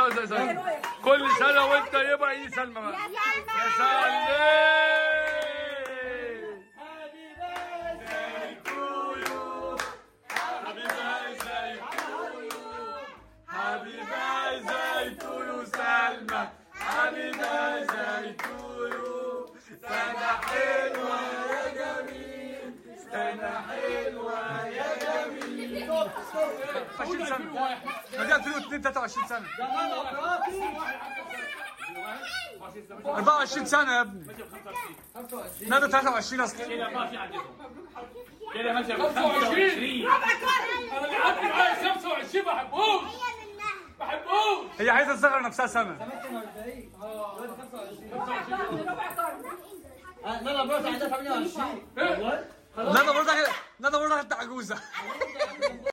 يا سلمى كل سنه وانت طيبه يا سلمى بقى. يا سلمى Happy birthday to you, Salma. Happy birthday to you. سنة حلوة يا جميل. سنة حلوة يا جميل. 20 سنة. ما دي 2002 23 سنة. 24 سنة يا ابني. ندى 23 اصلا. كده ماشي عندكم كده ماشي 25 انا اللي عندي معايا 25 ما بحبوش ما بحبوش هي عايزة تصغر نفسها سنة. لا لا برضه عندها 28 ندى برضه ندى برضه عجوزة.